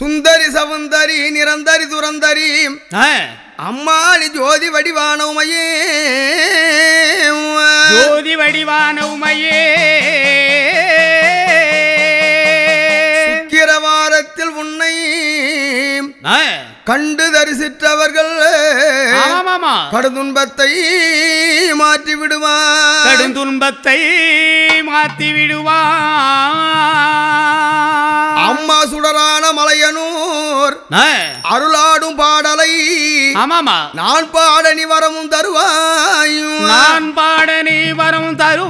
சுந்தரி சவுந்தரி நிரந்தரி துரந்தரி ஆ, அம்மாளி ஜோதி வடிவானவுமையே ஜோதி வடிவான உமையே சுக்கிரவாரத்தில் உன்னை ஆ, கண்டு தரிசித்தவர்கள் ஆமாமாமா கடுதுன்பத்தை மாற்றி விடுவார் கடும் துன்பத்தை மாத்தி விடுவான் அம்மா சுடரான மலையனூர் ஆ, அருளாடும் பாடலை ஆமாமா நான் பாட நீ வரமும் தருவாயும் நான் பாட நீ வரம்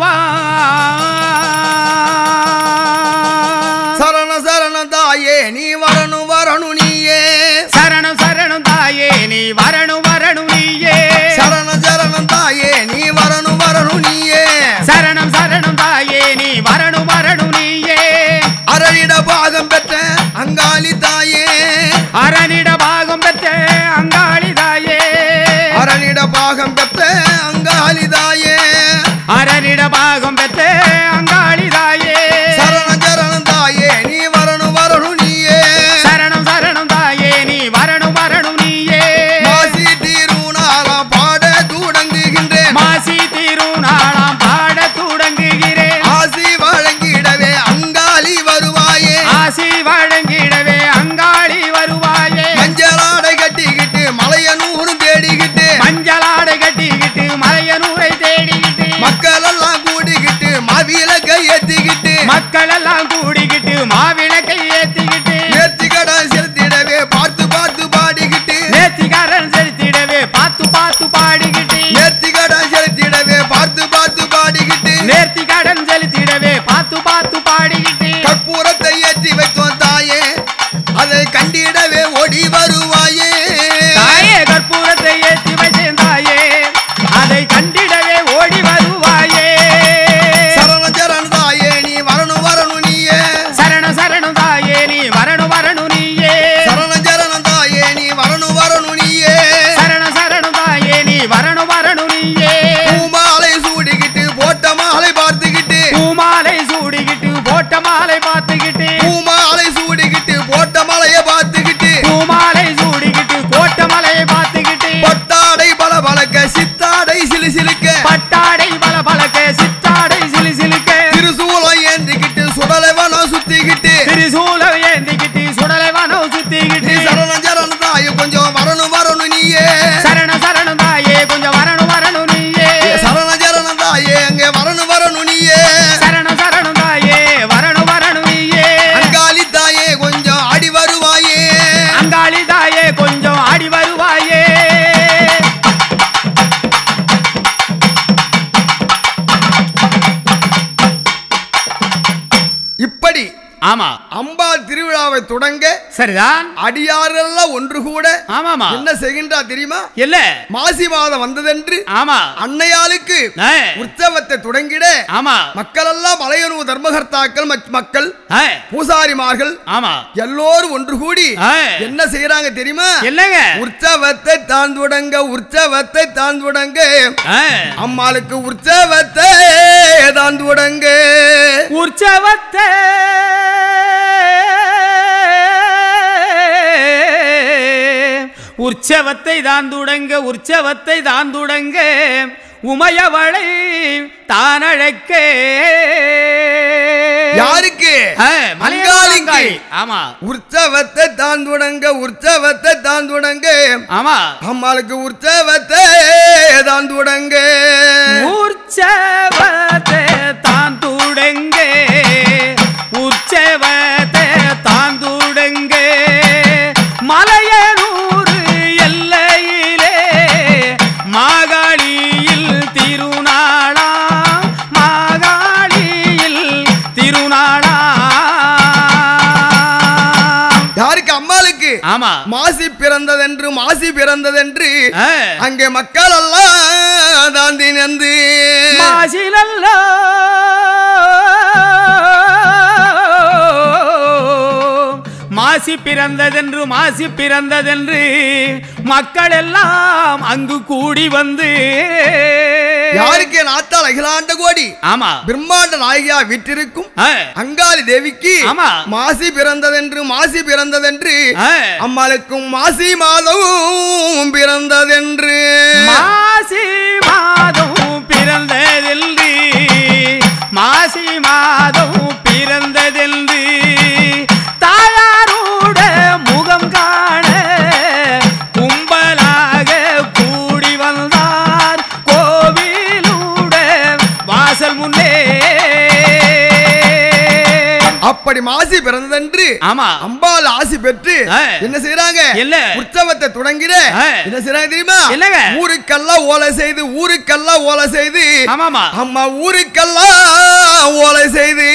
தருவான் சரண சரண தாயே நீ வரணும் வரணும் நீயே சரணம் சரணம் தாயே நீ வரணும் வரணும் நீயே சரண சரண தாயே நீ வரணும் வரணும் நீயே சரணம் சரணம் தாயே நீ வரணும் வரணும் நீயே அரளிட பாகம் பெற்ற அங்காளி தாயே அரணிட பாகம் பெற்ற அங்காளி தாயே அரளிட பாகம் பெற்ற அங்காளி தாயே அரணிட பாகம் பெற்ற அங்காளி தாயே சரண சரண தாயே நீ வரணும் வரணும் நீயே சரணம் சரணம் தாயே நீ வரணும் வரணும் நீயே மாசி தீருநாளாம் பாட தூடங்குகின்றேன் மாசி திருநாளாம் பாட தொடங்குகிறேன் ஆசி வழங்கிடவே அங்காளி வருவாயே ஆசி வழங்கிடவே அங்காளி வருவாயே மஞ்சளாடை கட்டிக்கிட்டு மலையனூரும் தேடிக்கிட்டு மஞ்சளாடை கட்டிக்கிட்டு மலையனூரை தேடிக்கிட்டு மக்கள் எல்லாம் கூடிக்கிட்டு மாவில கையெத்திக்கிட்டு மக்கள் எல்லாம் கூடிக்கிட்டு மாவிளக்கை ஏத்திக்கிட்டு நேர்த்தி கடன் செலுத்திடவே பார்த்து பார்த்து பாடிக்கிட்டு நேர்த்திக்காரன் செலுத்திடவே பார்த்து பார்த்து பாடிக்கிட்டு நேர்த்தி கடன் செலுத்திடவே பார்த்து பார்த்து பாடிக்கிட்டு நேர்த்தி கடன் செலுத்திடவே பார்த்து பார்த்து பாடிக்கிட்டு கற்பூரத்தை ஏற்றி வைத்தோம் தாயே அதை கண்டிடவே ஓடி வருவாயே தாயே கற்பூரத்தை ஏற்றி வைத்தேன் தாயே அதை கண்டிடவே ஓடி வருவாயே சரண சரண தாயே நீ வரணும் வரணும் நீயே சரண சரணம் தாயே நீ வரணும் வரணும் நீயே சரண சரண தாயே நீ வரணும் வரணும் நீயே சரண சரணம் தாயே நீ வரணும் வரணும் நீயே பூமாலை சூடிக்கிட்டு போட்ட மாலை பார்த்துக்கிட்டு பூமாலை சூடிக்கிட்டு போட்ட மாலை பார்த்துக்கிட்டு பூமாலை சூடிக்கிட்டு போட்ட மலையை பார்த்துக்கிட்டு பூமாலை சூடிக்கிட்டு கோட்ட மலையை பார்த்துக்கிட்டு பட்டாடை பல பழக்க சித்தாடை சிலு சிலுக்க பட்டாடை பல பழக்க சித்தாடை சிலு சிலுக்க திருசூலம் ஏந்திக்கிட்டு சுடலைவனம் சுத்திக்கிட்டு திரிசூலம் ஏந்திக்கிட்டு சுடலை வனம் நீ சுத்திக்கிட்டு சரண சரண தாயே கொஞ்சம் வரணும் வரணும் நீயே சரண சரணம் தாயே கொஞ்சம் வரணும் வரணும் நீயே சரண சரண தாயே அங்கே வரணும் வரணும் நீயே சரண சரணம் தாயே வரணும் வரணும் நீயே அங்காளி தாயே கொஞ்சம் ஆடி வருவாயே அங்காளி தாயே கொஞ்சம் ஆடி வருவாயே இப்படி ஆமா அம்பாள் திருவிழாவை தொடங்க சரிதான் அடியாரெல்லாம் ஒன்று கூட ஆமாமா என்ன செய்கின்றா தெரியுமா இல்ல மாசி மாதம் வந்ததென்று ஆமா அன்னையாளுக்கு ஆ, உற்சவத்தை தொடங்கிட ஆமா மக்கள் எல்லாம் மலையனு தர்மகர்த்தாக்கள் மற்ற மக்கள் ஆ, பூசாரிமார்கள் ஆமா எல்லோரும் ஒன்று கூடி ஆ, என்ன செய்யறாங்க தெரியுமா என்னங்க உற்சவத்தை தான் தொடங்க உற்சவத்தை தான் தொடங்க ஆ, அம்மாளுக்கு உற்சவத்தை தான் தொடங்க உற்சவத்தை உற்சவத்தை தான் தொடங்க உற்சவத்தை தான் தொடங்க உமையவளை தான் அழைக்க யாருக்கு ஆ, அங்காளிக்கு. மலையாளங்காய். ஆமா உற்சவத்தை தான் தொடங்க உற்சவத்தை தான் தொடங்க ஆமா அம்மாளுக்கு உற்சவத்தை தான் தொடங்க உற்சவத்தை தான் தொடங்க உற்சவத்தை தான் தொடங்க மலையனூர் எல்லையிலே மாகாளியில் திருநாளா மாகாளியில் திருநாளா யாருக்கு அம்மாளுக்கு ஆமா மாசி பிறந்ததென்று மாசி பிறந்ததென்று ஆ. அங்கே மக்கள் எல்லாம் தான் தினந்து மாசிலல்லோ மாசி பிறந்ததென்று மாசி பிறந்ததென்று மக்கள் எல்லாம் அங்கு கூடி வந்து யாருக்கு என் ஆத்தாள் அகிலாண்ட கோடி ஆமா பிரம்மாண்ட நாயகியா வீற்றிருக்கும் ஆ, அங்காளி தேவிக்கு ஆமா. மாசி பிறந்ததென்று மாசி பிறந்ததென்று ஆ. அம்மாளுக்கும் மாசி மாதம் பிறந்ததென்று மாசி மாதம் பிறந்ததென்று மாசி மாதம் பிறந்ததென்று தாயாரோட முகம் காண கும்பலாக கூடி வந்தார் கோவிலூட வாசல் முன்னே அப்படி மாசி பிறந்ததென்று ஆமா அம்பாள் ஆசி பெற்று ஆ. என்ன செய்யறாங்க என்ன? உற்சவத்தை தொடங்கிட ஆ. என்ன செய்யறாங்க தெரியுமா என்னங்க? ஊருக்கெல்லாம் ஓலை செய்து ஊருக்கெல்லாம் ஓலை செய்து ஆமாமா அம்மா ஊருக்கெல்லாம் ஓலை செய்து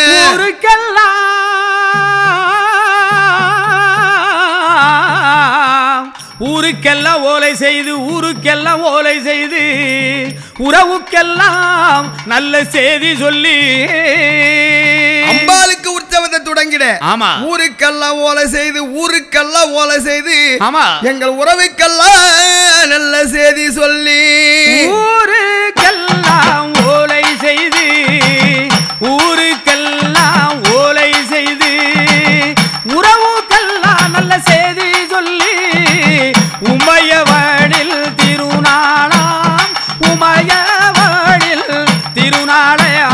ஊருக்கெல்லாம் ஊருக்கெல்லாம் ஓலை செய்து ஊருக்கெல்லாம் ஓலை செய்து உறவுக்கெல்லாம் நல்ல செய்தி சொல்லி அம்பாளுக்கு உற்சவத்தை தொடங்கிட ஆமா. ஊருக்கெல்லாம் ஓலை செய்து ஊருக்கெல்லாம் ஓலை செய்து ஆமா எங்கள் உறவுக்கெல்லாம் நல்ல செய்தி சொல்லி ஊருக்கெல்லாம் ஓலை செய்து ஊருக்கெல்லாம் ஓலை செய்து உறவுக்கெல்லாம் நல்ல செய்தி சொல்லி உமையவழில் திருநாளாம் உமையவழில் திருநாளையாம்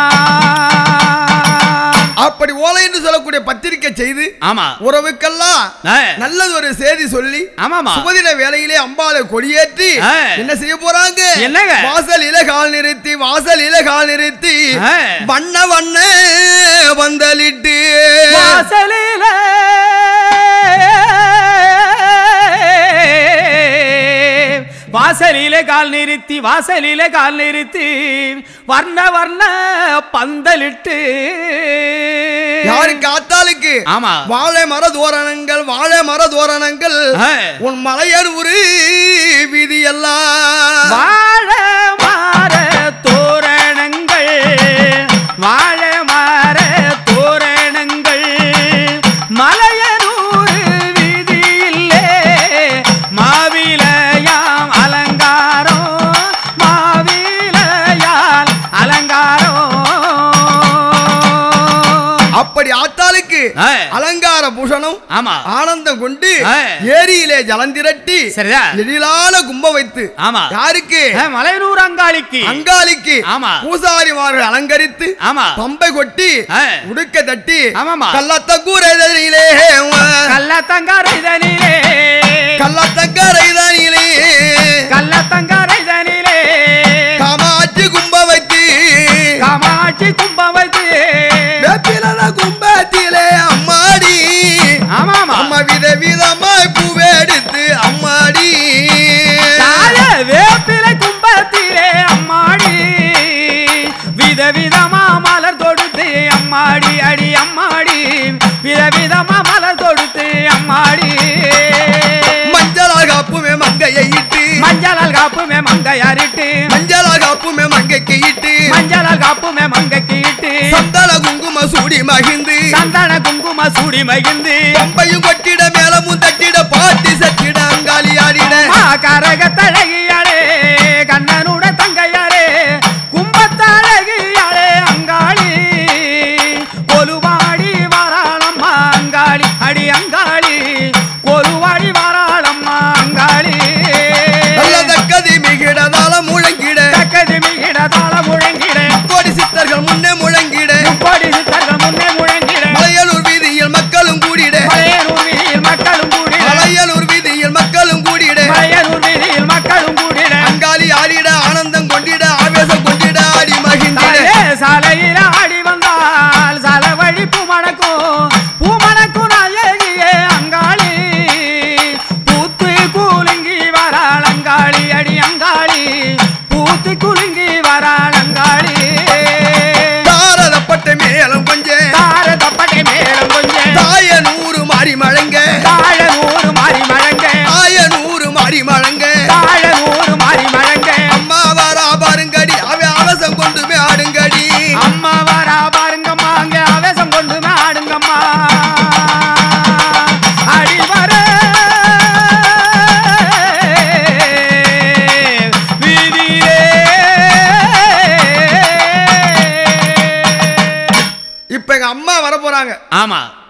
அப்படி ஓலை என்று சொல்லக்கூடிய பத்திரிக்கை செய்து ஆமா உறவுக்கெல்லாம் ஆ. நல்லது ஒரு செய்தி சொல்லி ஆமாமா சுபதின வேலையிலே அம்பாளை கொடியேற்றி ஆ. என்ன செய்ய போறாங்க என்னங்க? வாசலில கால் நிறுத்தி வாசலில கால் நிறுத்தி ஆ. வண்ண வண்ண வந்தலிட்டு வாசலில வாசலிலே கால் நிறுத்தி வாசலிலே கால் நிறுத்தி வர்ண வர்ண பந்தலிட்டு யாருக்கு ஆத்தாளுக்கு ஆமா வாழை மர தோரணங்கள் வாழை மர தோரணங்கள் ஆ. உன் மலையர் உரு வீதி எல்லாம் வாழ மாற தோரணங்கள் வாழ மாற தோரணங்கள் மலையனூர் வீதியிலே மாவிலையாம் அலங்காரம் மாவிலையால் அலங்காரம் அப்படி ஆத்தாளுக்கு ஆ. அலங்கார பூஷணம் ஆமா ஆனந்தம் கொண்டு ஆ. ஏரியிலே ஜலம் திரட்டி சரிதா எழிலான கும்ப வைத்து ஆமா யாருக்கு ஆ, மலையனூர் அங்காளிக்கு அங்காளிக்கு ஆமா. பூசாரிமார்கள் அலங்கரித்து ஆமா பம்பை கொட்டி ஆ. உடுக்க தட்டி ஆமாமா. கள்ளத்தக்கூரைதனிலே கள்ளத்தங்காரைதனிலே கள்ளத்தக்கரைதனிலே கள்ளத்தங்காரைதனிலே காமாட்சி கும்ப வைத்து காமாட்சி கும்பம் வைத்து வேப்பிலன கும்பத்திலே அம்மாடி ஆமாமா அம்மா வித விதமாய் பூவெடுத்து அம்மாடி தாய வேப்பிலை கும்பத்திலே அம்மாடி விதவிதமா மலர் தொடுத்து அம்மாடி அடி அம்மாடி விதவிதமா மலர் தொடுத்து அம்மாடி மஞ்சளால் காப்புமே மங்கையை இட்டு மஞ்சளால் காப்புமே மங்கையாரிட்டு மஞ்சளால் காப்புமே மங்கைக்கு இட்டு மஞ்சளால் காப்புமே மங்கைக்கு இட்டு சந்தன குங்கும சூடி மகிழ்ந்து சந்தன குங்கும சூடி மகிழ்ந்து பம்பையும் கொட்டிட மேலமும் தட்டிட பாட்டி சட்டிட அங்காளி ஆடிட மா கரக தழகியாளே கண்ணனுட தங்கையாளே கும்பத்தழகியாளே அங்காளி கொலுவாடி வாராளம்மா அங்காளி அடி அங்காளி கொலுவாடி வாராளம்மா அங்காளி நல்லதக்கதி மிகிடதால முழங்கிட தக்கதி மிகிட தாள முழங்கிட கோடி சித்தர்கள் முன்னே முழங்கிட முப்படி சித்தர்கள் முன்னே முழங்கிட மலையலூர் வீதியில் மக்களும் கூடிட மலையனூர் வீதியில் எங்க அம்மா வர போறாங்க ஆமா